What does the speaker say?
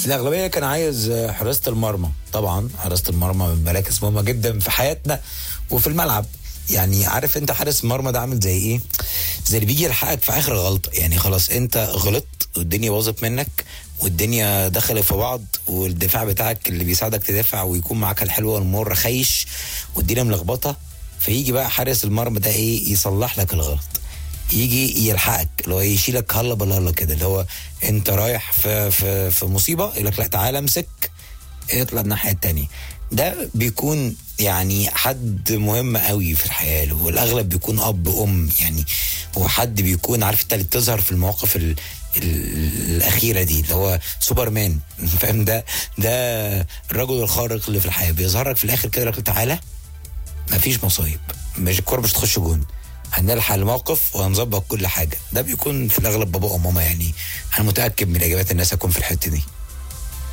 الاغلبيه كان عايز آه، حراسه المرمى طبعا حراسه المرمى من مراكز مهمه جدا في حياتنا وفي الملعب يعني عارف انت حارس المرمى ده عامل زي ايه زي اللي بيجي يلحقك في اخر غلطه يعني خلاص انت غلطت والدنيا باظت منك والدنيا دخلت في بعض والدفاع بتاعك اللي بيساعدك تدافع ويكون معاك الحلوه والمر خيش والدنيا ملخبطه فيجي بقى حارس المرمى ده ايه يصلح لك الغلط يجي يلحقك اللي هو يشيلك هلا بالهلا كده اللي هو انت رايح في في في مصيبه يقول لك لا تعالى امسك اطلع الناحيه التانية ده بيكون يعني حد مهم قوي في الحياه والاغلب بيكون اب ام يعني هو حد بيكون عارف انت اللي بتظهر في المواقف ال ال- الاخيره دي اللي هو سوبرمان فاهم ده ده الرجل الخارق اللي في الحياه بيظهر لك في الاخر كده يقول لك تعالى مفيش مصايب مش الكوره مش تخش جون هنلحق الموقف وهنظبط كل حاجه ده بيكون في الاغلب بابا وماما يعني انا متاكد من اجابات الناس هتكون في الحته دي